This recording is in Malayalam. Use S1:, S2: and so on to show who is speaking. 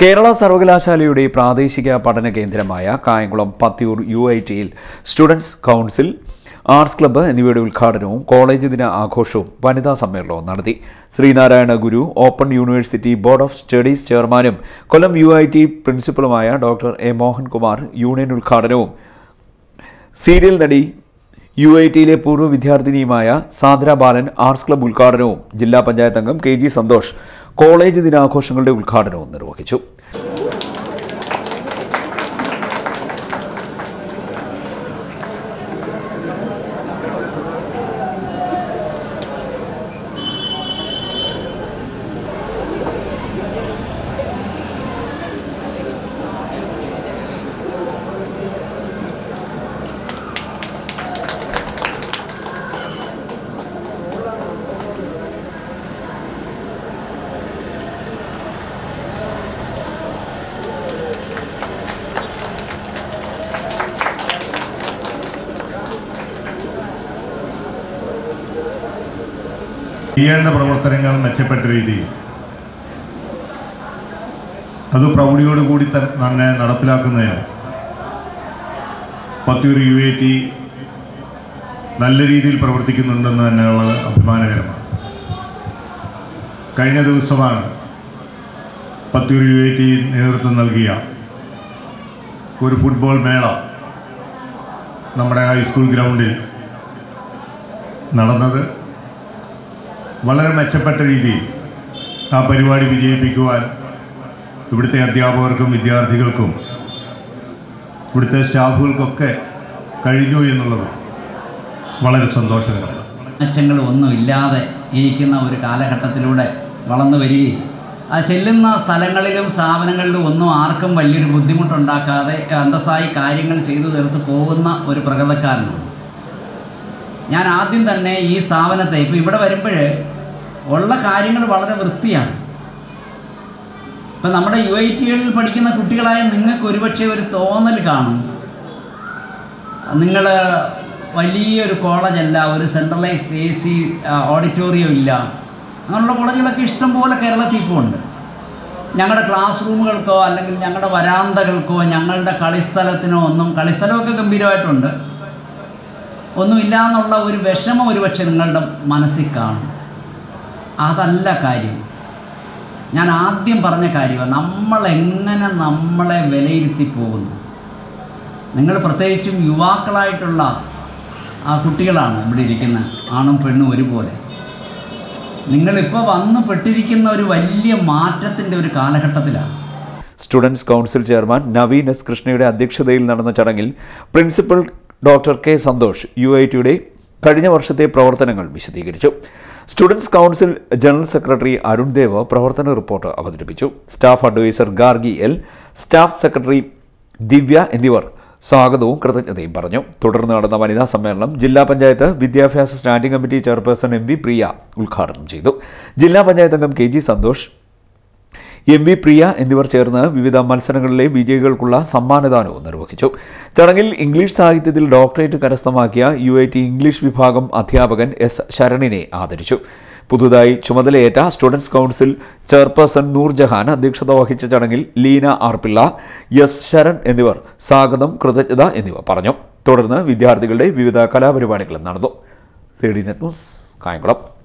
S1: കേരള സർവകലാശാലയുടെ പ്രാദേശിക പഠന കേന്ദ്രമായ കായംകുളം പത്തിയൂർ യു ഐ ടിയിൽ സ്റ്റുഡൻസ് കൗൺസിൽ ആർട്സ് ക്ലബ്ബ് എന്നിവയുടെ ഉദ്ഘാടനവും കോളേജ് ദിന ആഘോഷവും വനിതാ സമ്മേളനവും നടത്തി Sreenarayana Guru open university board of studies ചെയർമാനും കൊല്ലം യു ഐ ടി പ്രിൻസിപ്പലുമായ ഡോക്ടർ എ മോഹൻകുമാർ യൂണിയൻ ഉദ്ഘാടനവും സീരിയൽ നടി യു ഐ ടിയിലെ പൂർവ്വ വിദ്യാർത്ഥിനിയുമായ സാന്ദ്ര ബാലൻ ആർട്സ് ക്ലബ്ബ് ഉദ്ഘാടനവും ജില്ലാ പഞ്ചായത്ത് അംഗം കെ ജി സന്തോഷ് കോളേജ് ദിനാഘോഷങ്ങളുടെ ഉദ്ഘാടനവും നിർവഹിച്ചു
S2: ചെയ്യേണ്ട പ്രവർത്തനങ്ങൾ മെച്ചപ്പെട്ട രീതിയിൽ അത് പ്രൗഢിയോടുകൂടി ത- തന്നെ നടപ്പിലാക്കുന്നതിന് പത്തിയൂർ യു എ ടി നല്ല രീതിയിൽ പ്രവർത്തിക്കുന്നുണ്ടെന്ന് തന്നെയുള്ളത് അഭിമാനകരമാണ് കഴിഞ്ഞ ദിവസമാണ് പത്തിയൂർ യു എ ടി നേതൃത്വം നൽകിയ ഒരു ഫുട്ബോൾ മേള നമ്മുടെ ഹൈസ്കൂൾ ഗ്രൗണ്ടിൽ നടന്നത് വളരെ മെച്ചപ്പെട്ട രീതിയിൽ ആ പരിപാടി വിജയിപ്പിക്കുവാൻ ഇവിടുത്തെ അധ്യാപകർക്കും വിദ്യാർത്ഥികൾക്കും ഇവിടുത്തെ സ്റ്റാഫുകൾക്കൊക്കെ കഴിഞ്ഞു എന്നുള്ളത് വളരെ സന്തോഷകരമാണ്
S3: മെച്ചങ്ങൾ ഒന്നുമില്ലാതെ ഇരിക്കുന്ന ഒരു കാലഘട്ടത്തിലൂടെ വളർന്നു വരികയും ആ ചെല്ലുന്ന സ്ഥലങ്ങളിലും സ്ഥാപനങ്ങളിലും ഒന്നും ആർക്കും വലിയൊരു ബുദ്ധിമുട്ടുണ്ടാക്കാതെ അന്തസ്സായി കാര്യങ്ങൾ ചെയ്തു തീർത്ത് പോകുന്ന ഒരു പ്രകൃതക്കാരനാണ് ഞാൻ ആദ്യം തന്നെ ഈ സ്ഥാപനത്തെ ഇപ്പോൾ ഇവിടെ വരുമ്പോൾ ഉള്ള കാര്യങ്ങൾ വളരെ വൃത്തിയാണ് ഇപ്പം നമ്മുടെ യു ഐ ടികളിൽ പഠിക്കുന്ന കുട്ടികളായ നിങ്ങൾക്ക് ഒരുപക്ഷെ ഒരു തോന്നൽ കാണും നിങ്ങൾ വലിയൊരു കോളേജല്ല ഒരു സെൻട്രലൈസ്ഡ് എ സി ഓഡിറ്റോറിയം ഇല്ല അങ്ങനെയുള്ള കോളേജുകളൊക്കെ ഇഷ്ടം പോലെ കേരളത്തിൽ ഇപ്പോൾ ഉണ്ട് ഞങ്ങളുടെ ക്ലാസ് റൂമുകൾക്കോ അല്ലെങ്കിൽ ഞങ്ങളുടെ വരാന്തകൾക്കോ ഞങ്ങളുടെ കളിസ്ഥലത്തിനോ ഒന്നും കളിസ്ഥലമൊക്കെ ഗംഭീരമായിട്ടുണ്ട് ഒന്നുമില്ല എന്നുള്ള ഒരു വിഷമം ഒരുപക്ഷെ നിങ്ങളുടെ മനസ്സിൽ കാണും അതല്ല കാര്യം ഞാൻ ആദ്യം പറഞ്ഞ കാര്യമാണ് നമ്മളെങ്ങനെ നമ്മളെ വിലയിരുത്തി പോകുന്നു നിങ്ങൾ പ്രത്യേകിച്ചും യുവാക്കളായിട്ടുള്ള ആ കുട്ടികളാണ് ഇവിടെ ഇരിക്കുന്ന ആണും പെണ്ണും ഒരുപോലെ നിങ്ങളിപ്പോൾ വന്നു പെട്ടിരിക്കുന്ന ഒരു വലിയ മാറ്റത്തിൻ്റെ ഒരു കാലഘട്ടത്തിലാണ്
S1: students council chairman Naveen S കൃഷ്ണയുടെ അധ്യക്ഷതയിൽ നടന്ന ചടങ്ങിൽ principal doctor K Santhosh U I ടിയുടെ കഴിഞ്ഞ വർഷത്തെ പ്രവർത്തനങ്ങൾ വിശദീകരിച്ചു students council general secretary Arun Dev പ്രവർത്തന റിപ്പോർട്ട് അവതരിപ്പിച്ചു staff adviser Gargi L staff secretary Divya എന്നിവർ സ്വാഗതവും കൃതജ്ഞതയും പറഞ്ഞു തുടർന്ന് നടന്ന വനിതാ സമ്മേളനം ജില്ലാ പഞ്ചായത്ത് വിദ്യാഭ്യാസ standing committee chairperson M V Priya ഉദ്ഘാടനം ചെയ്തു ജില്ലാ പഞ്ചായത്ത് അംഗം K G Santhosh M V Priya എന്നിവർ ചേർന്ന് വിവിധ മത്സരങ്ങളിലെ വിജയികൾക്കുള്ള സമ്മാനദാനവും നിർവഹിച്ചു ചടങ്ങിൽ ഇംഗ്ലീഷ് സാഹിത്യത്തിൽ ഡോക്ടറേറ്റ് കരസ്ഥമാക്കിയ യു ഐ ടി ഇംഗ്ലീഷ് വിഭാഗം അധ്യാപകൻ എസ് ശരണിനെ ആദരിച്ചു പുതുതായി ചുമതലയേറ്റ സ്റ്റുഡൻസ് കൗൺസിൽ ചെയർപേഴ്സൺ നൂർജഹാൻ അധ്യക്ഷത വഹിച്ച ചടങ്ങിൽ ലീന ആർ പിള്ള എസ് ശരൺ എന്നിവർ സ്വാഗതം കൃതജ്ഞത എന്നിവ പറഞ്ഞു തുടർന്ന് വിദ്യാർത്ഥികളുടെ വിവിധ കലാപരിപാടികളും നടന്നു C D net news Kayamkulam